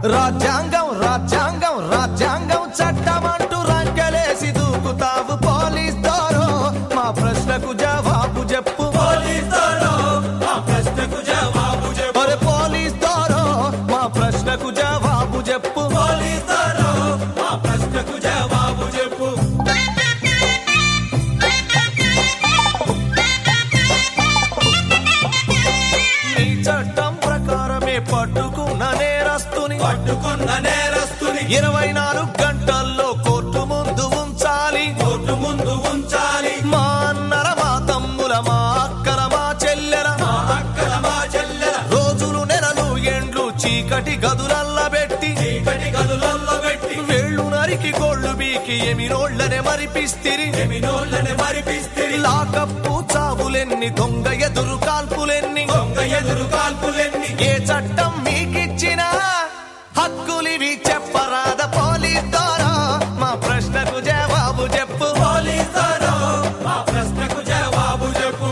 రాజ్యాంగం రాజ్యాంగం రాజ్యాంగం చట్టమంటూ రంకెలేసి దూకుతావు పోలీస్ దారో మా ప్రశ్నకు జవాబు చెప్పు పోలీసులో మా ప్రశ్నకు జవాబు చెప్పు ఒరే పోలీస్ దారో మా ప్రశ్నకు జవాబు చెప్పు పోలీసులో మా ప్రశ్నకు జవాబు చెప్పు నీ చట్టం ప్రకారమే పట్టుకున్న నేరస్తుని పట్టుకున్న నేరస్తుని ఇరవై నాలుగు గంటల్లో కోర్టు ముందు ఉంచాలి కోర్టు ముందు ఉంచాలి మా అన్నల మా తమ్ముల మా అక్కల మా చెల్లెల మా అక్కల మా చెల్లెల రోజులు నెలలు ఎండ్లు చీకటి గదులల్ల పెట్టి చీకటి గదులలో పెట్టి వేళ్ళు నరికి గోళ్ళు బీకి ఎమినోళ్ళనే మరిపిస్తిరి ఎమినోళ్ళని మరిపిస్తిరి లాకప్పు చావులెన్ని దొంగ ఎదురు కాల్పులెన్ని దొంగ ఎదురు కాల్పులెన్ని ఏ చట్టం మీకిచ్చినా హక్కులివి చెప్పరాద పోలీస్ ద్వారా మా ప్రశ్నకు జవాబు చెప్పు పోలీసులో మా ప్రశ్నకు జవాబు చెప్పు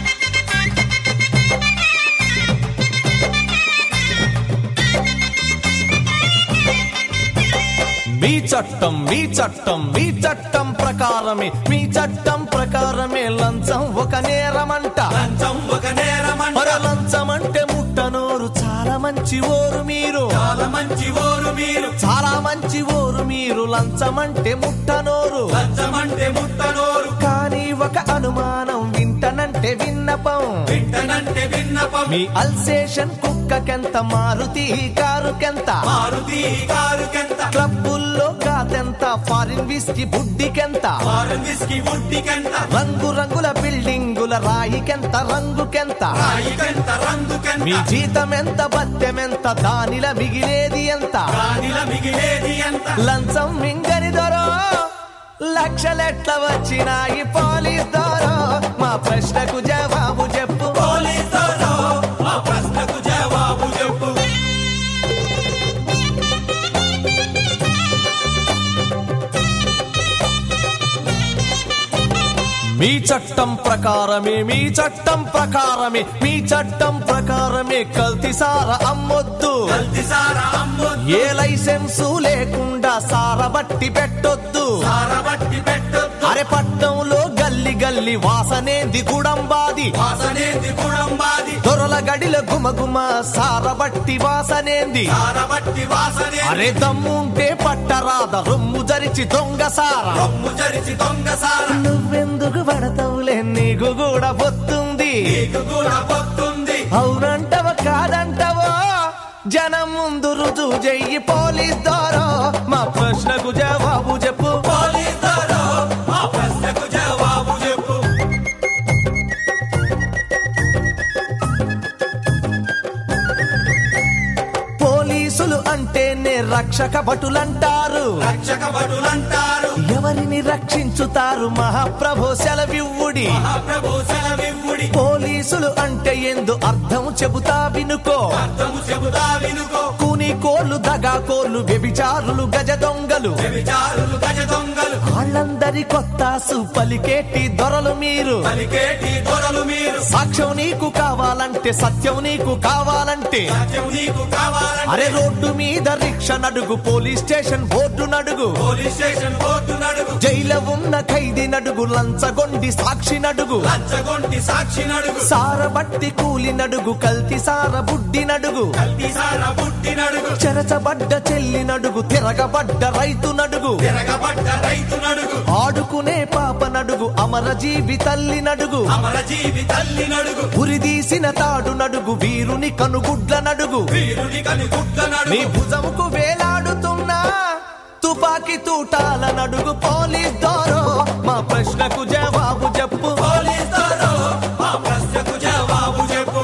మీ చట్టం మీ చట్టం మీ చట్టం ప్రకారమే మీ చట్టం ప్రకారమే లంచం ఒక నేరమంట లంచం ఒక నేరమంట మర లంచం అంటే ముట్టనోరు చాలా మంచి ఓరు మీరు చాలా మంచి ఓరు మీరు చాలా మంచి ఓరు మీరు లంచం అంటే ముట్టనోరు లంచమంటే ముట్టనోరు కానీ ఒక అనుమానం వింటనంటే విన్నపం వింటనంటే విన్నపం మీ అల్సేషన్ కుక్కకెంత మారుతి కారుకెంత మారుతి కారుకెంత క్లబ్బుల్లో కాదెంత ఫారిన్ విస్కీ బుడ్డికెంత మారుతికి ఉట్టికెంత రంగు రంగుల బిల్డింగుల రాయికెంత రంగుకెంత రాయికెంత రంగుకెంత మీ జీతం ఎంత బత్తెమెంత దానిల మిగిలేది ఎంత రాణిల మిగిలేది ఎంత లంచం మింగని దొరో లక్షలెట్ల వచ్చినాయి పోలీస్ దొరో మా ప్రశ్నకు జవాబు చెప్పు పోలీసులో మా ప్రశ్నకు జవాబు చెప్పు మీ చట్టం ప్రకారమే మీ చట్టం ప్రకారమే మీ చట్టం ప్రకారమే కల్తీ సార అమ్మొద్దు కల్తీ సారా అమ్మొద్దు ఏ లైసెన్సు లేకుండా సారబట్టి పెట్టొద్దు సారబట్టి పెట్టొద్దు అరే పట్నంలో గల్లి గల్లి వాసనేంది గుడంబాది వాసనేది కుడంబాది దొరల గడిల గుమగుమ సారబట్టి వాసనేంది సారబట్టి వాసనే అరే దమ్ముంటే పట్టరాద రొమ్ము జరిచి దొంగ సార రొమ్ము చరిచి దొంగ సార నువ్వెందుకు పడతావులే నీకు కూడా పొత్తుంది నీకు కూడా పొత్తుంది అవునంటవ కాదంటవో జనం ముందు రుజువు చెయ్యి పోలీస్ ద్వారా మా ప్రశ్నకు జవాబు చెప్పు పోలీసులో మా ప్రశ్నకు జవాబు చెప్పు పోలీసులు అంటేనే రక్షక భటులంటారు రక్షక భటులంటారు ఎవరిని రక్షించుతారు మహాప్రభు సెలవివ్వుడి మహాప్రభు సెలవివ్వుడి పోలీసులు అంటే ఎందు అర్థం చెబుతా వినుకో అర్థము చెబుతా వినుకో కూని కోళ్ళు దగా కోళ్ళు వ్యభిచారులు గజ దొంగలు వ్యభిచారులు గజ దొంగలు వాళ్ళందరి కొత్తాసు పలికేటి దొరలు మీరు పలికేటి దొరలు మీరు సాక్ష్యం నీకు కావాలంటే సత్యం నీకు కావాలంటే సత్యం నీకు కావాలంటే అరే రోడ్డు మీద రిక్ష నడుగు పోలీస్ స్టేషన్ బోర్డు నడుగు పోలీస్ స్టేషన్ బోర్డు నడుగు జైలు ఉన్న ఖైదీ నడుగు లంచగొండి సాక్షి నడుగు లంచగొంటి సాక్షి నడుగు సారబట్టి కూలి నడుగు కల్తి సార బుడ్డి నడుగు కల్తీ సార బుట్టి నడుగు చెరచబడ్డ చెల్లి నడుగు తిరగబడ్డ రైతు నడుగు తిరగబడ్డ రైతు నడుగు ఆడుకునే పాప నడుగు అమరజీవి తల్లి నడుగు అమర జీవి తల్లి నడుగు ఉరిదీసిన తాడు నడుగు వీరుని కనుగుడ్ల నడుగు వీరుని కని గుడ్ల నీ నడుగు భుజముకు వేలాడుతున్నా తుపాకీ తూటాల నడుగు పోలీస్ దారో మా ప్రశ్నకు జవాబు చెప్పు పోలీసులో మా ప్రశ్నకు జవాబు చెప్పు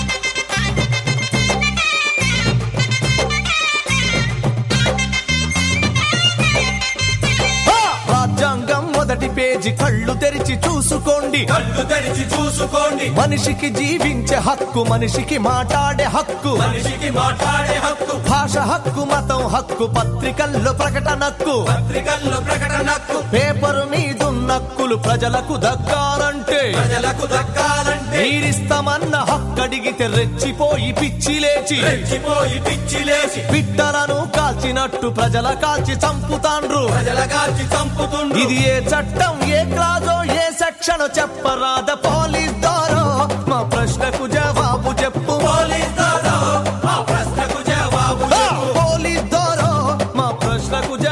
ఆ! రాజ్యాంగం మొదటి పేజీ కళ్ళు తెరిచి చూసుకోండి కళ్ళు తెరిచి చూసుకోండి మనిషికి జీవించే హక్కు మనిషికి మాట్లాడే హక్కు మనిషికి మాట్లాడే హక్కు భాష హక్కు మతం హక్కు పత్రికల్లో ప్రకటనక్కు పత్రికల్లో ప్రకటనకు పేపరు మీదున్నక్కులు ప్రజలకు దక్కాలంటే ప్రజలకు దక్కాలంటే మీరిస్తామన్న హక్కడిగితే రెచ్చిపోయి పిచ్చి లేచి రెచ్చిపోయి పిచ్చి లేచి పిట్టలను కాల్చినట్టు ప్రజల కాల్చి చంపుతాండ్రు ప్రజల కాల్చి చంపుతుండ్రు ఇది ఏ చట్టం ఏ క్లాజో ఏ సెక్షన్ చెప్పరాద పోలీస్ దారో మా ప్రశ్నకు జవాబు చెప్పు పోలీస్ దాదా ఆ ప్రశ్నకు జవాబు ఆ! చెప్పు పోలీస్ దారో మా ప్రశ్నకు జవాబు